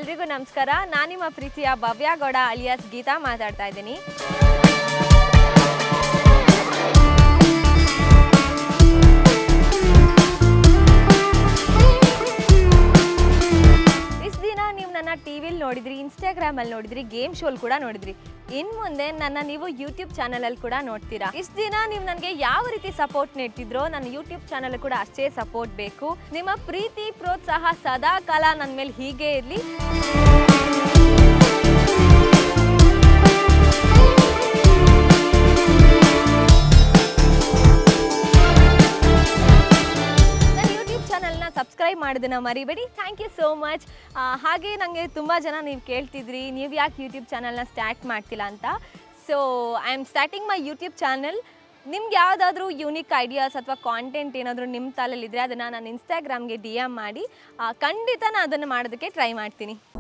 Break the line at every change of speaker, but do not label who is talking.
ಎಲ್ರಿಗೂ ನಮಸ್ಕಾರ ನಾನು ನಿಮ್ಮ ಪ್ರೀತಿಯ ಭವ್ಯ ಗೌಡ ಅಲಿಯಾಸ್ ಗೀತಾ ಮಾತಾಡ್ತಾ ಇದ್ದೀನಿ ಇಷ್ಟು ದಿನ ನೀವು ನನ್ನ ಟಿ ವಿಲಿ ನೋಡಿದ್ರಿ ಇನ್ಸ್ಟಾಗ್ರಾಮಲ್ಲಿ ನೋಡಿದ್ರಿ ಗೇಮ್ ಶೋಲ್ ಕೂಡ ನೋಡಿದ್ರಿ ಇನ್ನು ಮುಂದೆ ನನ್ನ ನೀವು ಯೂಟ್ಯೂಬ್ ಚಾನಲಲ್ಲಿ ಕೂಡ ನೋಡ್ತೀರಾ ಇಷ್ಟು ದಿನ ನೀವು ನನಗೆ ಯಾವ ರೀತಿ ಸಪೋರ್ಟ್ ನೀಡ್ತಿದ್ರೋ ನನ್ನ ಯೂಟ್ಯೂಬ್ ಚಾನಲ್ ಕೂಡ ಅಷ್ಟೇ ಸಪೋರ್ಟ್ ಬೇಕು ನಿಮ್ಮ ಪ್ರೀತಿ ಪ್ರೋತ್ಸಾಹ ಸದಾ ಕಾಲ ನನ್ನ ಮೇಲೆ ಹೀಗೆ ಇರಲಿ ನನ್ನ ಯೂಟ್ಯೂಬ್ ಚಾನಲ್ನ ಸಬ್ಸ್ಕ್ರೈಬ್ ಮಾಡೋದನ್ನ ಮರಿಬೇಡಿ ಥ್ಯಾಂಕ್ ಯು ಸೋ ಮಚ್ ಹಾಗೆ ನನಗೆ ತುಂಬ ಜನ ನೀವು ಕೇಳ್ತಿದ್ರಿ ನೀವು ಯಾಕೆ ಯೂಟ್ಯೂಬ್ ಚಾನಲ್ನ ಸ್ಟಾರ್ಟ್ ಮಾಡ್ತಿಲ್ಲ ಅಂತ so I am starting my YouTube channel ನಿಮ್ಗೆ ಯಾವುದಾದ್ರೂ ಯೂನಿಕ್ ಐಡಿಯಾಸ್ ಅಥವಾ ಕಾಂಟೆಂಟ್ ಏನಾದರೂ ನಿಮ್ಮ ತಲೆಯಲ್ಲಿದ್ದರೆ ಅದನ್ನು ನಾನು ಇನ್ಸ್ಟಾಗ್ರಾಮ್ಗೆ ಡಿ ಎಮ್ ಮಾಡಿ ಆ, ಖಂಡಿತ ನಾನು ಅದನ್ನು ಮಾಡೋದಕ್ಕೆ ಟ್ರೈ ಮಾಡ್ತೀನಿ